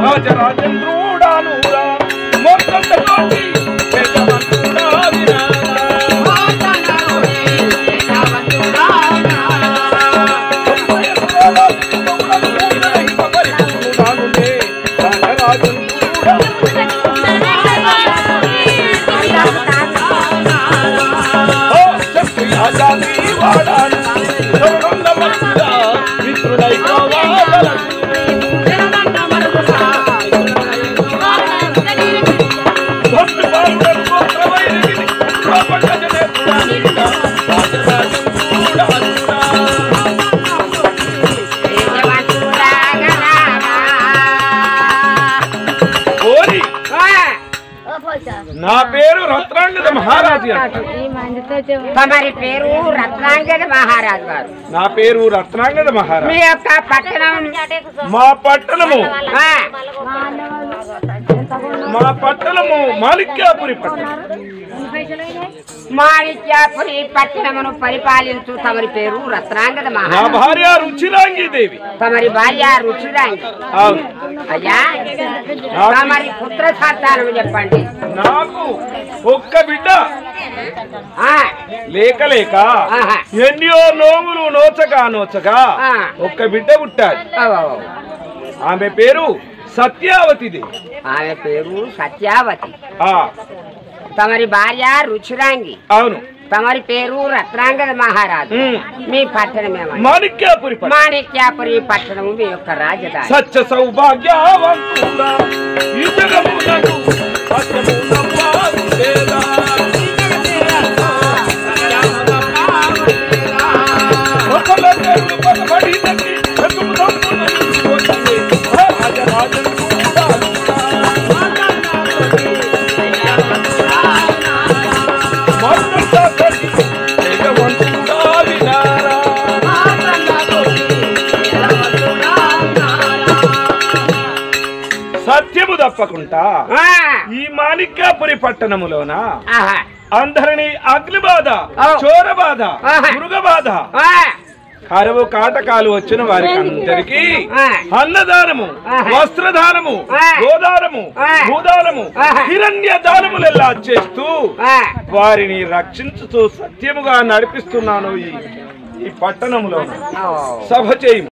రాజరాజేంద్రుడానురా మొత్తంతోటి యజమంతుడా వినాలా. ఓరి నా పేరు రత్నాంగద మహారాజు గారు. తమరి పేరు రత్నాంగద మహారాజు గారు నా పేరు రత్నాంగద మీ మహారాజు యొక్క పట్టణం మా పట్టణము ఆ, మా పట్టణము మాలిక్యాపురి పట్టణం మాణిక్యాపురి పట్టణమును పరిపాలించు తమరి పేరు రత్నాంగద నా మహారాజు భార్య రుచిరాంగి దేవి తమరి భార్య రుచిరాంగి అవును అయ్యా తమరి పుత్ర సంతానం చెప్పండి నాకు ఒక్క బిడ్డ ఆ, లేక లేక ఆహా. ఎన్నో నోములు నోచక నోచక ఆ. ఒక్క బిడ్డ పుట్టాడు ఓ, ఓ, ఓ. ఆమె పేరు సత్యావతిది ఆమె పేరు సత్యావతి ఆ తమరి భార్య రుచిరాంగి అవును తమరి పేరు రత్నాంగద మహారాజు ఉమ్. మీ పట్టణమేమో మాణిక్యాపురి పట్టణం మాణిక్యాపురి పట్టణము మీ యొక్క రాజధాని సత్య సౌభాగ్యవంతుడా ఈ జగమునకు సత్యమునవ్వారులేదా. ఒకళ్ళ పేర్లు పలబడి తగ్గి వెతుకు తప్పున నిలిచిపోతుంది. రాజరాజన్ మాత్రంగా కడి జగవంతుడా వినారా. సత్యము తప్పకుండా ఆ, ఈ మాణిక్యాపురి పట్టణములోన ఆహా, అందరినీ అగ్నిబాధ ఓ. చోర బాధ ఆహా. మృగబాధ ఆ, కరువు కాటకాలు వచ్చిన వారికి అందరికి ఆ. అన్నదానము ఆహా. వస్త్రదానము ఆ. గోదానము ఆ. భూదానము ఆహా. హిరణ్య దానములెల్లా చేస్తూ ఆ. వారిని రక్షించుతూ సత్యముగా నడిపిస్తున్నాను ఈ ఈ పట్టణంలో ఓ. సభ చేయము